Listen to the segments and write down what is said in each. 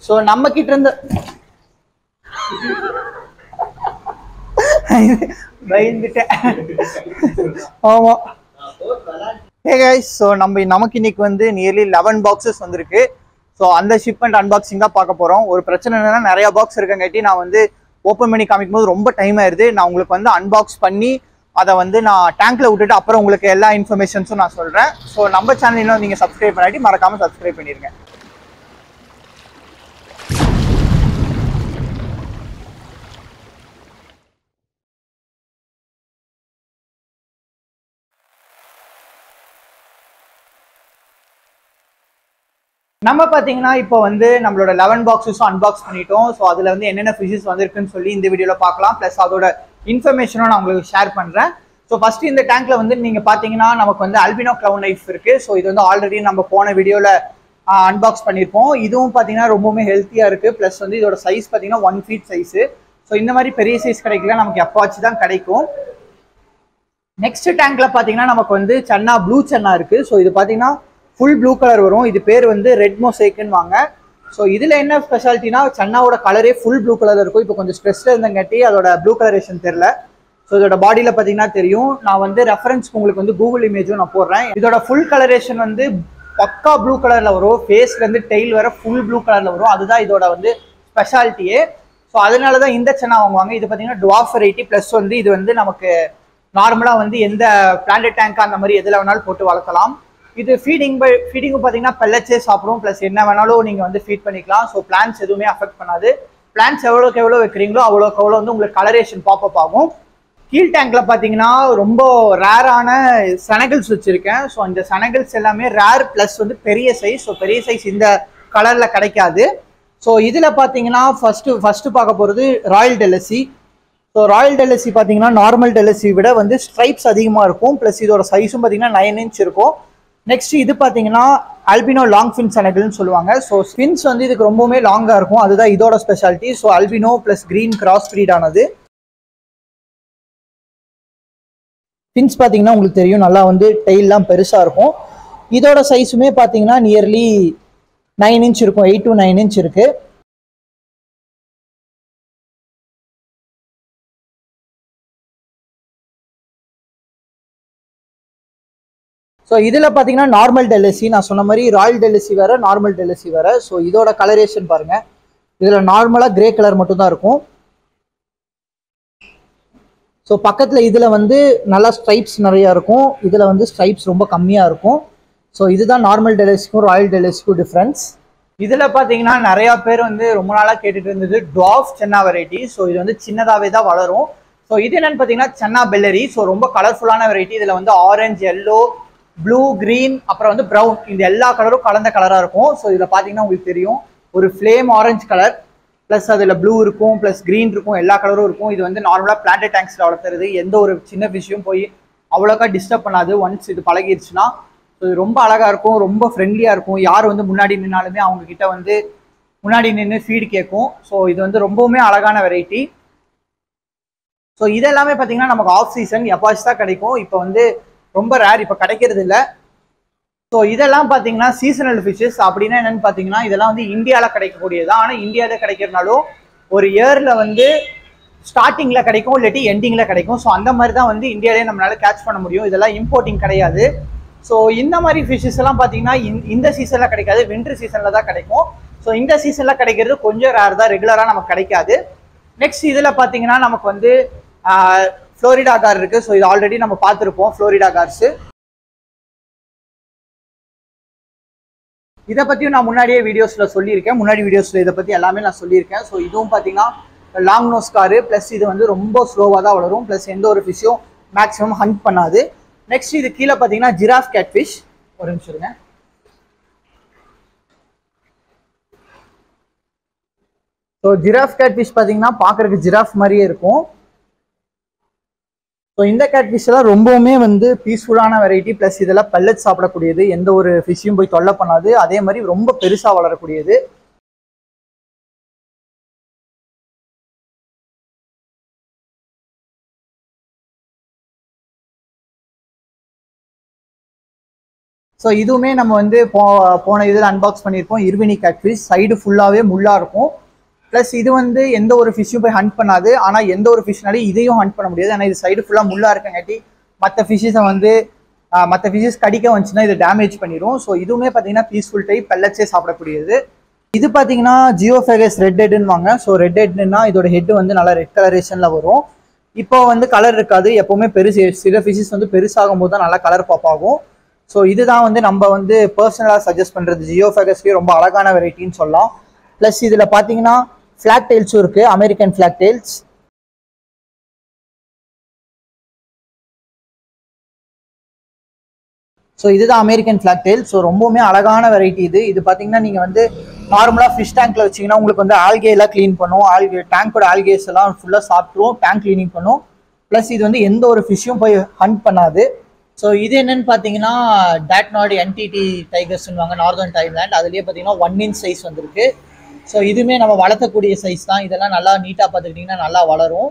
so நம்ம கிட்ட இருந்து பயந்துட்டேன் ஆமா ஹே கைஸ் ஸோ நம்ம நமக்கு இன்னைக்கு வந்து நியர்லி லெவன் பாக்ஸஸ் வந்திருக்கு ஸோ அந்த ஷிப்மெண்ட் அன்பாக்சிங் தான் பார்க்க போகிறோம் ஒரு பிரச்சனை என்னன்னா நிறைய பாக்ஸ் இருக்கங்காட்டி நான் வந்து ஓப்பன் பண்ணி காமிக்கும் போது ரொம்ப டைம் ஆயிருது நான் உங்களுக்கு வந்து அன்பாக்ஸ் பண்ணி அதை வந்து நான் டேங்க்ல விட்டுட்டு அப்புறம் உங்களுக்கு எல்லா இன்ஃபர்மேஷன்ஸும் நான் சொல்கிறேன் ஸோ நம்ம சேனல் இன்னும் நீங்கள் சப்ஸ்கிரைப் பண்ணாட்டி மறக்காமல் சப்ஸ்கிரைப் பண்ணிடுங்க நம்ம பார்த்தீங்கன்னா இப்போ வந்து நம்மளோட லெவன் பாக்ஸஸும் அன்பாக்ஸ் பண்ணிட்டோம் ஸோ அதில் வந்து என்னென்ன ஃபிஷஸ் வந்திருக்குன்னு சொல்லி இந்த வீடியோவில் பார்க்கலாம் ப்ளஸ் அதோட இன்ஃபர்மேஷனும் நான் உங்களுக்கு ஷேர் பண்ணுறேன் ஸோ ஃபர்ஸ்ட் இந்த டேங்க்ல வந்து நீங்கள் பார்த்தீங்கன்னா நமக்கு வந்து அல்பினோ க்ளவுன் நைஃப் இருக்குது ஸோ இது வந்து ஆல்ரெடி நம்ம போன வீடியோவில் அன்பாக்ஸ் பண்ணியிருப்போம் இதுவும் பார்த்தீங்கன்னா ரொம்பவுமே ஹெல்த்தியாக இருக்குது ப்ளஸ் வந்து இதோட சைஸ் பார்த்தீங்கன்னா ஒன் ஃபீட் சைஸு ஸோ இந்த மாதிரி பெரிய சைஸ் கிடைக்கல நமக்கு எப்போவாச்சும் தான் கிடைக்கும் நெக்ஸ்ட் டேங்க்ல பாத்தீங்கன்னா நமக்கு வந்து சன்னா ப்ளூ சன்னா இருக்கு ஸோ இது பாத்தீங்கன்னா ஃபுல் ப்ளூ கலர் வரும் இது பேர் வந்து ரெட் மொசைக்குன்னு வாங்க ஸோ இதுல என்ன ஸ்பெஷாலிட்டினா சன்னாவோட கலரே ஃபுல் ப்ளூ கலர் இருக்கும் இப்போ கொஞ்சம் ஸ்ட்ரெஸ்ல இருந்தங்காட்டி அதோட ப்ளூ கலரேஷன் தெரியல ஸோ இதோட பாடியில பாத்தீங்கன்னா தெரியும் நான் வந்து ரெஃபரன்ஸ்க்கு உங்களுக்கு வந்து கூகுள் இமேஜும் நான் போடுறேன் இதோட ஃபுல் கலரேஷன் வந்து பக்கா ப்ளூ கலர்ல வரும் ஃபேஸ்ல இருந்து டெய்ல் வர ஃபுல் ப்ளூ கலர்ல வரும் அதுதான் இதோட வந்து ஸ்பெஷாலிட்டியே ஸோ அதனால தான் இந்த சென்னா வாங்குவாங்க இது பார்த்தீங்கன்னா டுவாஃப் வெரைட்டி ப்ளஸ் வந்து இது வந்து நமக்கு நார்மலாக வந்து எந்த பிளான்ட் டேங்க் அந்த மாதிரி எதில் வேணாலும் போட்டு வளர்க்கலாம் இது ஃபீடிங் பை ஃபீடிங்கும் பார்த்தீங்கன்னா பெல்லட்ஸே சாப்பிடும் ப்ளஸ் என்ன வேணாலும் நீங்கள் வந்து ஃபீட் பண்ணிக்கலாம் ஸோ பிளான்ஸ் எதுவுமே அஃபெக்ட் பண்ணாது பிளான்ஸ் எவ்வளோக்கு எவ்வளோ வைக்கிறீங்களோ அவ்வளோக்கு அவ்வளோ வந்து உங்களுக்கு கலரேஷன் பாப்பப் ஆகும் கீழ் டேங்க்ல பார்த்தீங்கன்னா ரொம்ப ரேரான சனகல்ஸ் வச்சிருக்கேன் ஸோ இந்த சனகல்ஸ் எல்லாமே ரேர் ப்ளஸ் வந்து பெரிய சைஸ் ஸோ பெரிய சைஸ் இந்த கலரில் கிடைக்காது ஸோ இதில் பார்த்தீங்கன்னா ஃபஸ்ட்டு ஃபஸ்ட்டு பார்க்க போகிறது royal delhezi so royal delhezi பார்த்தீங்கன்னா நார்மல் டெலசி விட வந்து ஸ்ட்ரைப்ஸ் அதிகமாக இருக்கும் ப்ளஸ் இதோட சைஸும் பார்த்தீங்கன்னா நைன் இன்ச் இருக்கும் நெக்ஸ்ட் இது பார்த்தீங்கன்னா அல்பினோ லாங் ஃபின் சனகல்னு சொல்லுவாங்க ஸோ ஸ்பின்ஸ் வந்து இதுக்கு ரொம்பவுமே லாங்காக இருக்கும் அதுதான் இதோட speciality so albino plus green cross breed ஆனது பின்ஸ் பார்த்தீங்கன்னா உங்களுக்கு தெரியும் நல்லா வந்து டெய்லாம் பெருசாக இருக்கும் இதோட சைஸுமே பார்த்தீங்கன்னா நியர்லி நைன் இன்ச் இருக்கும் எயிட் டு நைன் இன்ச் இருக்கு ஸோ இதில் பார்த்தீங்கன்னா நார்மல் டெலிசி நான் சொன்ன மாதிரி ராயல் டெலிசி வேற நார்மல் டெலிசி வேற ஸோ இதோட கலரேஷன் பாருங்க இதில் நார்மலாக கிரே கலர் மட்டும் தான் இருக்கும் ஸோ பக்கத்தில் இதில் வந்து நல்லா ஸ்ட்ரைப்ஸ் நிறையா இருக்கும் இதில் வந்து ஸ்ட்ரைப்ஸ் ரொம்ப கம்மியாக இருக்கும் ஸோ இதுதான் நார்மல் டெலிஸ்க்கும் ராயல் டெலிஸ்க்கும் டிஃப்ரென்ஸ் இதில் பார்த்தீங்கன்னா நிறையா பேர் வந்து ரொம்ப நாளாக கேட்டுட்டு இருந்தது டாஃப் சென்னா வெரைட்டி ஸோ இது வந்து சின்னதாகவே தான் வளரும் ஸோ இது என்னன்னு பார்த்தீங்கன்னா சென்னா பெல்லரி ஸோ ரொம்ப கலர்ஃபுல்லான வெரைட்டி இதில் வந்து ஆரஞ்சு எல்லோ ப்ளூ கிரீன் அப்புறம் வந்து ப்ரௌன் இந்த எல்லா கலரும் கலந்த கலராக இருக்கும் ஸோ இதில் பார்த்தீங்கன்னா உங்களுக்கு தெரியும் ஒரு ஃப்ளேம் ஆரஞ்சு கலர் ப்ளஸ் அதில் ப்ளூ இருக்கும் ப்ளஸ் க்ரீன் இருக்கும் எல்லா கலரும் இருக்கும் இது வந்து நார்மலாக பிளான்ட் டேங்க்ஸில் வளர்த்துறது எந்த ஒரு சின்ன விஷயம் போய் அவ்வளோக்கா டிஸ்டர்ப் பண்ணாது ஒன்ஸ் இது பழகிருச்சுன்னா ஸோ இது ரொம்ப அழகாக இருக்கும் ரொம்ப ஃப்ரெண்ட்லியாக இருக்கும் யார் வந்து முன்னாடி நின்னாலுமே அவங்க கிட்ட வந்து முன்னாடி நின்று ஃபீடு கேட்கும் ஸோ இது வந்து ரொம்பவுமே அழகான வெரைட்டி ஸோ இதெல்லாமே பார்த்தீங்கன்னா நமக்கு ஆஃப் சீசன் எப்பாச்சும் தான் கிடைக்கும் இப்போ வந்து ரொம்ப ரேர் இப்போ கிடைக்கிறது இல்லை ஸோ இதெல்லாம் பார்த்தீங்கன்னா சீசனல் ஃபிஷ்ஷஸ் அப்படின்னா என்னன்னு பார்த்தீங்கன்னா இதெல்லாம் வந்து இந்தியாவில் கிடைக்கக்கூடியது ஆனால் இந்தியாவில் கிடைக்கிறனாலும் ஒரு இயரில் வந்து ஸ்டார்டிங்கில் கிடைக்கும் இல்லாட்டி எண்டிங்கில் கிடைக்கும் ஸோ அந்த மாதிரி தான் வந்து இந்தியாவிலே நம்மளால கேட்ச் பண்ண முடியும் இதெல்லாம் இம்போர்ட்டிங் கிடையாது ஸோ இந்த மாதிரி ஃபிஷ்ஷஸ் எல்லாம் பார்த்தீங்கன்னா இந்த- இந்த சீசனில் கிடைக்காது வின்டர் சீசனில் தான் கிடைக்கும் ஸோ இந்த சீசனில் கிடைக்கிறது கொஞ்சம் ரேர் தான் ரெகுலராக நமக்கு கிடைக்காது நெக்ஸ்ட் இதில் பார்த்தீங்கன்னா நமக்கு வந்து ஃப்ளோரிடா கார் இருக்குது ஸோ இது ஆல்ரெடி நம்ம பார்த்துருப்போம் ஃப்ளோரிடா கார்ஸு இதை பற்றியும் நான் முன்னாடியே வீடியோஸில் சொல்லியிருக்கேன் முன்னாடி வீடியோஸில் இதை பற்றி எல்லாமே நான் சொல்லியிருக்கேன் ஸோ இதுவும் பார்த்தீங்கன்னா லாங் நோஸ் காரு ப்ளஸ் இது வந்து ரொம்ப ஸ்லோவாக தான் வளரும் ப்ளஸ் எந்த ஒரு ஃபிஷ்ஷும் மேக்ஸிமம் ஹண்ட் பண்ணாது நெக்ஸ்ட் இது கீழே பார்த்தீங்கன்னா ஜிராஃப் கேட்ஃபிஷ் ஒரு நிமிஷம் இருங்க ஸோ ஜிராஃப் கேட்ஃபிஷ் பார்த்தீங்கன்னா பார்க்கறதுக்கு ஜிராஃப் மாதிரியே இருக்கும் ஸோ இந்த கேட்ஃபிஷ் எல்லாம் ரொம்பவுமே வந்து பீஸ்ஃபுல்லான வெரைட்டி ப்ளஸ் இதெல்லாம் பல்லட் சாப்பிடக்கூடியது எந்த ஒரு ஃபிஷ்ஷையும் போய் தொல்லை பண்ணாது அதே மாதிரி ரொம்ப பெருசாக வளரக்கூடியது ஸோ இதுவுமே நம்ம வந்து போ போன இதில் அன்பாக்ஸ் பண்ணியிருப்போம் இருவினி கேட்ஃபிஷ் சைடு ஃபுல்லாகவே முள்ளாக இருக்கும் ப்ளஸ் இது வந்து எந்த ஒரு ஃபிஷ்ஷும் போய் ஹண்ட் பண்ணாது ஆனால் எந்த ஒரு ஃபிஷ்னாலையும் இதையும் ஹண்ட் பண்ண முடியாது ஏன்னா இது சைடு ஃபுல்லாக முள்ளாக இருக்கங்காட்டி மற்ற ஃபிஷ்ஷஸை வந்து மற்ற ஃபிஷ்ஷஸ் கடிக்க வந்துச்சுன்னா இது டேமேஜ் பண்ணிடும் ஸோ இதுவுமே பார்த்தீங்கன்னா பீஸ்ஃபுல் டைப் பெல்லட்ஸே சாப்பிடக்கூடியது இது பார்த்தீங்கன்னா ஜியோஃபேகஸ் ரெட் ஹெட்னுவாங்க ஸோ ரெட் ஹெட்னா இதோட ஹெட் வந்து நல்லா ரெட் கலரேஷனில் வரும் இப்போ வந்து கலர் இருக்காது எப்போவுமே பெருசு சில ஃபிஷஸ் வந்து பெருசாகும் போது தான் நல்லா கலர் பாப் ஆகும் ஸோ இதுதான் வந்து நம்ம வந்து பர்சனலாக சஜஸ்ட் பண்ணுறது ஜியோஃபேகஸ்லேயே ரொம்ப அழகான வெரைட்டின்னு சொல்லலாம் ப்ளஸ் இதில் பார்த்தீங்கன்னா ஃப்ளாக் டெயில்ஸும் இருக்குது அமெரிக்கன் ஃப்ளாக் டெயில்ஸ் ஸோ இதுதான் அமெரிக்கன் ஃப்ளாக் டெயில் ஸோ ரொம்பவுமே அழகான வெரைட்டி இது இது பார்த்தீங்கன்னா நீங்கள் வந்து நார்மலாக ஃபிஷ் டேங்க்ல வச்சீங்கன்னா உங்களுக்கு வந்து ஆல்கே எல்லாம் க்ளீன் பண்ணும் ஆல்கே டேங்கோட ஆல்கேஸ் எல்லாம் ஃபுல்லாக சாப்பிட்ரும் டேங்க் க்ளீனிங் பண்ணும் ப்ளஸ் இது வந்து எந்த ஒரு ஃபிஷ்ஷும் போய் ஹண்ட் பண்ணாது ஸோ இது என்னன்னு பார்த்தீங்கன்னா டேட்நாடு என்டிடி டைகர்ஸ்னுவாங்க நார்தர்ன் டைம்லேண்ட் அதுலேயே பார்த்தீங்கன்னா ஒன் இன்ச் சைஸ் வந்திருக்கு ஸோ இதுவுமே நம்ம வளர்த்தக்கூடிய சைஸ் தான் இதெல்லாம் நல்லா நீட்டாக பார்த்துக்கிட்டிங்கன்னா நல்லா வளரும்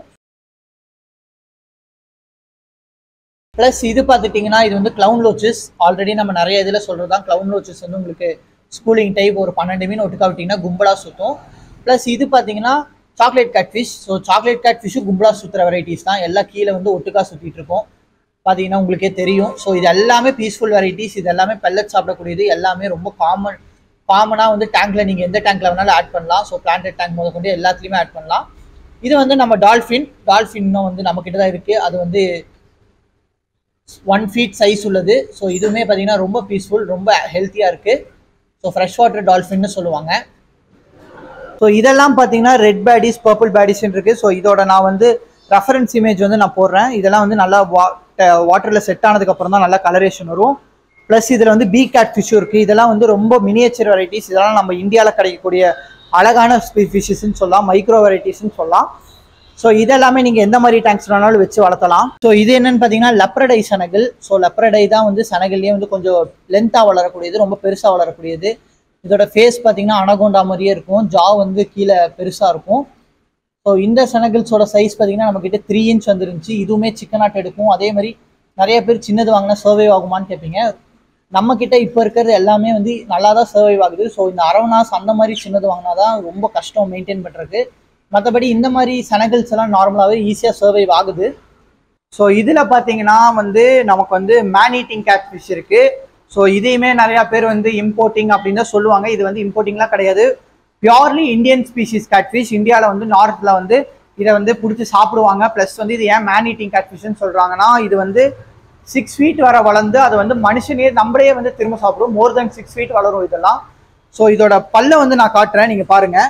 ப்ளஸ் இது பார்த்துட்டிங்கன்னா இது வந்து க்ளவுன் லோச்சஸ் ஆல்ரெடி நம்ம நிறைய இதில் சொல்கிறது தான் க்ளவுன் லோச்சஸ் வந்து உங்களுக்கு ஸ்கூலிங் டைப் ஒரு பன்னெண்டு மீன் ஒட்டுக்கா விட்டிங்கன்னா கும்பலாக சுற்றும் ப்ளஸ் இது பார்த்தீங்கன்னா chocolate catfish so chocolate cat ஃபிஷ்ஷும் கும்பலாக சுற்றுற வெரைட்டிஸ் தான் எல்லாம் கீழே வந்து ஒட்டுக்கா சுற்றிட்டு இருக்கோம் பார்த்தீங்கன்னா உங்களுக்கே தெரியும் ஸோ இது எல்லாமே பீஸ்ஃபுல் வெரைட்டிஸ் இது எல்லாமே பெல்லட் சாப்பிடக்கூடியது எல்லாமே ரொம்ப காமன் காமனாக வந்து டேங்க்ல நீங்கள் எந்த டேங்க்ல வேணாலும் ஆட் பண்ணலாம் ஸோ பிளான்டட் டேங்க் முதல் கொண்டு எல்லாத்துலேயுமே ஆட் பண்ணலாம் இது வந்து நம்ம டால்ஃபின் டால்ஃபின்னும் வந்து நம்மக்கிட்ட தான் இருக்குது அது வந்து ஒன் ஃபீட் சைஸ் உள்ளது ஸோ இதுவுமே பார்த்தீங்கன்னா ரொம்ப பீஸ்ஃபுல் ரொம்ப ஹெல்த்தியாக இருக்குது ஸோ ஃப்ரெஷ் வாட்டர் டால்ஃபின்னு சொல்லுவாங்க ஸோ இதெல்லாம் பார்த்தீங்கன்னா ரெட் பேடிஸ் பர்பிள் பேடிஸ்ன்னு இருக்குது ஸோ இதோட நான் வந்து ரெஃபரன்ஸ் இமேஜ் வந்து நான் போடுறேன் இதெல்லாம் வந்து நல்லா வா வாட்டரில் செட் ஆனதுக்கப்புறம் தான் நல்லா கலரேஷன் வரும் ப்ளஸ் இதில் வந்து பீ கேட் ஃபிஷ்ஷும் இருக்குது இதெல்லாம் வந்து ரொம்ப மினியேச்சர் வெரைட்டிஸ் இதெல்லாம் நம்ம இந்தியாவில் கிடைக்கக்கூடிய அழகான ஃபிஷ்ஷஸ்ன்னு சொல்லலாம் மைக்ரோ வெரைட்டிஸ்ன்னு சொல்லலாம் ஸோ இதெல்லாமே நீங்கள் எந்த மாதிரி டேங்க்ஸ் வேணாலும் வச்சு வளர்த்தலாம் ஸோ இது என்னன்னு பார்த்தீங்கன்னா லப்ரடை சனகல் ஸோ லப்ரடை தான் வந்து சனகல்லையே வந்து கொஞ்சம் லென்த்தாக வளரக்கூடியது ரொம்ப பெருசாக வளரக்கூடியது இதோட ஃபேஸ் பார்த்தீங்கன்னா அனகோண்டா மாதிரியே இருக்கும் ஜா வந்து கீழே பெருசாக இருக்கும் ஸோ இந்த சனகல்ஸோட சைஸ் பார்த்தீங்கன்னா நம்மக்கிட்ட த்ரீ இன்ச் வந்துருந்துச்சு இதுவுமே சிக்கனாட் எடுக்கும் அதே மாதிரி நிறைய பேர் சின்னது வாங்கினா சர்வை ஆகுமான்னு கேட்பீங்க நம்ம கிட்ட இப்போ இருக்கிறது எல்லாமே வந்து நல்லா தான் சர்வை ஆகுது ஸோ இந்த அரவணாஸ் அந்த மாதிரி சின்னது வாங்கினா தான் ரொம்ப கஷ்டம் மெயின்டைன் பண்ணுறதுக்கு மற்றபடி இந்த மாதிரி சனகல்ஸ் எல்லாம் நார்மலாகவே ஈஸியாக சர்வை ஆகுது ஸோ இதில் பார்த்தீங்கன்னா வந்து நமக்கு வந்து மேன் ஈட்டிங் கேட் ஃபிஷ் இருக்குது ஸோ இதையுமே நிறையா பேர் வந்து இம்போர்ட்டிங் அப்படின்னு தான் சொல்லுவாங்க இது வந்து இம்போர்ட்டிங்லாம் கிடையாது பியோர்லி இந்தியன் ஸ்பீஷிஸ் கேட்ஃபிஷ் இந்தியாவில் வந்து நார்த்தில் வந்து இதை வந்து பிடிச்சி சாப்பிடுவாங்க ப்ளஸ் வந்து இது ஏன் மேன் ஈட்டிங் கேட்ஃபிஷ்னு சொல்கிறாங்கன்னா இது வந்து சிக்ஸ் ஃபீட் வர வளர்ந்து அது வந்து மனுஷனே நம்மளே வந்து திரும்ப சாப்பிடும் மோர் தென் சிக்ஸ் ஃபீட் வளரும் இதெல்லாம் ஸோ இதோட பல்ல வந்து நான் காட்டுறேன் நீங்கள் பாருங்கள்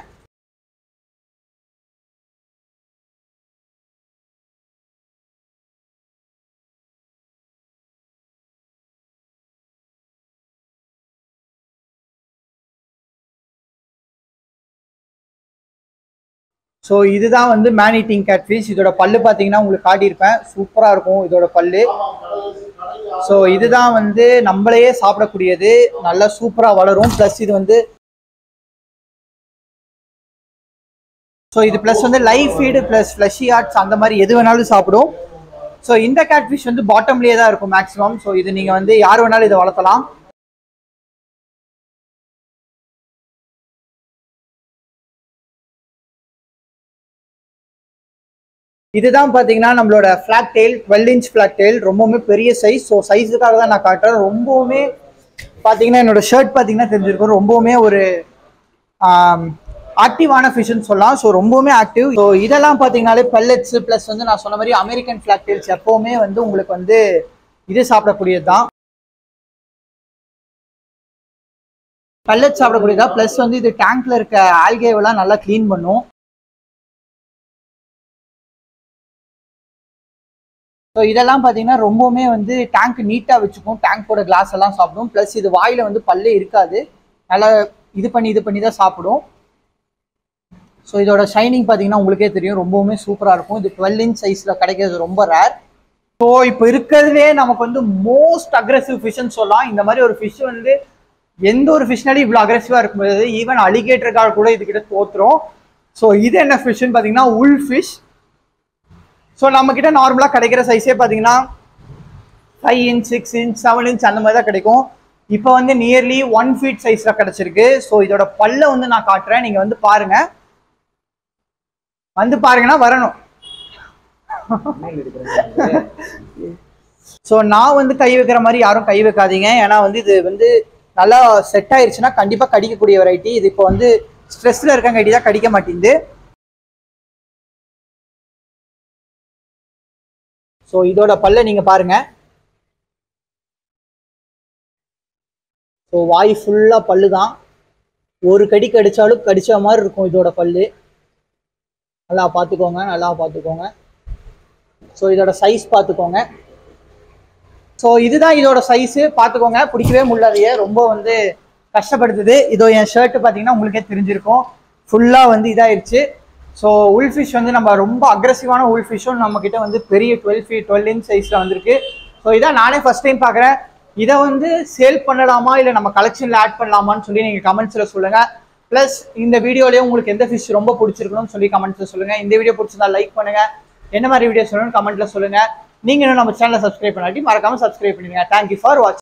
ஸோ இதுதான் வந்து மேன் ஈட்டிங் கேட்ஃபிஷ் இதோட பல்லு பார்த்தீங்கன்னா உங்களுக்கு காட்டியிருப்பேன் சூப்பராக இருக்கும் இதோட பல்லு ஸோ இதுதான் வந்து நம்மளையே சாப்பிடக்கூடியது நல்லா சூப்பராக வளரும் ப்ளஸ் இது வந்து ஸோ இது ப்ளஸ் வந்து லைவ் ஃபீடு ப்ளஸ் ஃப்ளஷி ஆர்ட்ஸ் அந்த மாதிரி எது வேணாலும் சாப்பிடும் ஸோ இந்த கேட்ஃபிஷ் வந்து பாட்டம்லேயே தான் இருக்கும் மேக்ஸிமம் ஸோ இது நீங்கள் வந்து யார் வேணாலும் இதை வளர்த்தலாம் இதுதான் பார்த்தீங்கன்னா நம்மளோட flat tail twelve inch flat tail ரொம்பவுமே பெரிய சைஸ் ஸோ சைஸுக்காக தான் நான் காட்டுறேன் ரொம்பவுமே பார்த்தீங்கன்னா என்னோட ஷர்ட் பார்த்தீங்கன்னா தெரிஞ்சிருக்கும் ரொம்பவுமே ஒரு ஆக்டிவான ஃபிஷ்னு சொல்லலாம் ஸோ ரொம்பவுமே ஆக்டிவ் ஸோ இதெல்லாம் பார்த்தீங்கனாலே பெல்லட்ஸ் ப்ளஸ் வந்து நான் சொன்ன மாதிரி அமெரிக்கன் ஃப்ளாக் டெயில்ஸ் எப்போவுமே வந்து உங்களுக்கு வந்து இது சாப்பிடக்கூடியது தான் பெல்லட் சாப்பிடக்கூடியதா ப்ளஸ் வந்து இது டேங்க்ல இருக்க ஆல்கேவெல்லாம் நல்லா க்ளீன் பண்ணும் ஸோ இதெல்லாம் பார்த்தீங்கன்னா ரொம்பவுமே வந்து டேங்க் நீட்டாக வச்சுக்கும் டேங்கோட கிளாஸ் எல்லாம் சாப்பிடும் ப்ளஸ் இது வாயில் வந்து பல்லே இருக்காது நல்லா இது பண்ணி இது பண்ணி தான் சாப்பிடும் ஸோ இதோட ஷைனிங் பார்த்தீங்கன்னா உங்களுக்கே தெரியும் ரொம்பவுமே சூப்பராக இருக்கும் இது டுவெல் இன்ச் சைஸில் கிடைக்கிறது ரொம்ப ரேர் ஸோ இப்போ இருக்கிறதுலே நமக்கு வந்து மோஸ்ட் அக்ரெசிவ் ஃபிஷ்ன்னு சொல்லலாம் இந்த மாதிரி ஒரு ஃபிஷ் வந்து எந்த ஒரு ஃபிஷ்னாலும் இவ்வளோ அக்ரெசிவாக இருக்கும்போது ஈவன் அலிகேட்டருக்காக கூட இதுக்கிட்ட தோத்துரும் ஸோ இது என்ன ஃபிஷ்ன்னு பார்த்தீங்கன்னா உள் ஃபிஷ் ஸோ நம்மக்கிட்ட நார்மலாக கிடைக்கிற சைஸே பார்த்தீங்கன்னா five inch six inch seven inch அந்த மாதிரி தான் கிடைக்கும் இப்போ வந்து நியர்லி ஒன் ஃபீட் சைஸ்ல கிடைச்சிருக்கு ஸோ இதோட பல்ல வந்து நான் காட்டுறேன் நீங்க வந்து பாருங்க வந்து பாருங்கன்னா வரணும் ஸோ நான் வந்து கை வைக்கிற மாதிரி யாரும் கை வைக்காதீங்க ஏன்னா வந்து இது வந்து நல்லா செட் ஆயிருச்சுன்னா கண்டிப்பாக கடிக்கக்கூடிய வெரைட்டி இது இப்போ வந்து ஸ்ட்ரெஸ்ல இருக்கங்காட்டி தான் கடிக்க மாட்டேங்குது ஸோ இதோட பல்ல நீங்க பாருங்க ஸோ வாய் ஃபுல்லா பல்லு தான் ஒரு கடி கடிச்சாலும் கடிச்ச மாதிரி இருக்கும் இதோட பல்லு நல்லா பார்த்துக்கோங்க நல்லா பார்த்துக்கோங்க ஸோ இதோட சைஸ் பார்த்துக்கோங்க ஸோ இதுதான் இதோட சைஸு பார்த்துக்கோங்க பிடிக்கவே முடியாதையே ரொம்ப வந்து கஷ்டப்படுத்துது இதோ என் ஷர்ட் பார்த்தீங்கன்னா உங்களுக்கே தெரிஞ்சிருக்கும் ஃபுல்லாக வந்து இதாயிருச்சு ஸோ உல்ஃபிஷ் வந்து நம்ம ரொம்ப அக்ரஸிவான உல்ஃபிஷும் நம்ம கிட்ட வந்து பெரிய டுவெல் ஃபீட் டுவெல் இன்ச் சைஸில் வந்திருக்கு ஸோ இதான் நானே ஃபர்ஸ்ட் டைம் பார்க்குறேன் இதை வந்து சேல் பண்ணலாமா இல்லை நம்ம கலெக்ஷனில் ஆட் பண்ணலாமான்னு சொல்லி நீங்கள் கமெண்ட்ஸில் சொல்லுங்கள் ப்ளஸ் இந்த வீடியோலேயே உங்களுக்கு எந்த ஃபிஷ் ரொம்ப பிடிச்சிருக்கணும்னு சொல்லி கமெண்ட்ஸில் சொல்லுங்கள் இந்த வீடியோ பிடிச்சிருந்தா லைக் பண்ணுங்கள் என்ன மாதிரி வீடியோ சொல்லணும்னு கமெண்ட்டில் சொல்லுங்கள் நீங்கள் இன்னும் நம்ம சேனலை சப்ஸ்கிரைப் பண்ணாட்டி மறக்காமல் சப்ஸ்கிரைப் பண்ணுங்க தேங்க்யூ ஃபார் வாட்சிங்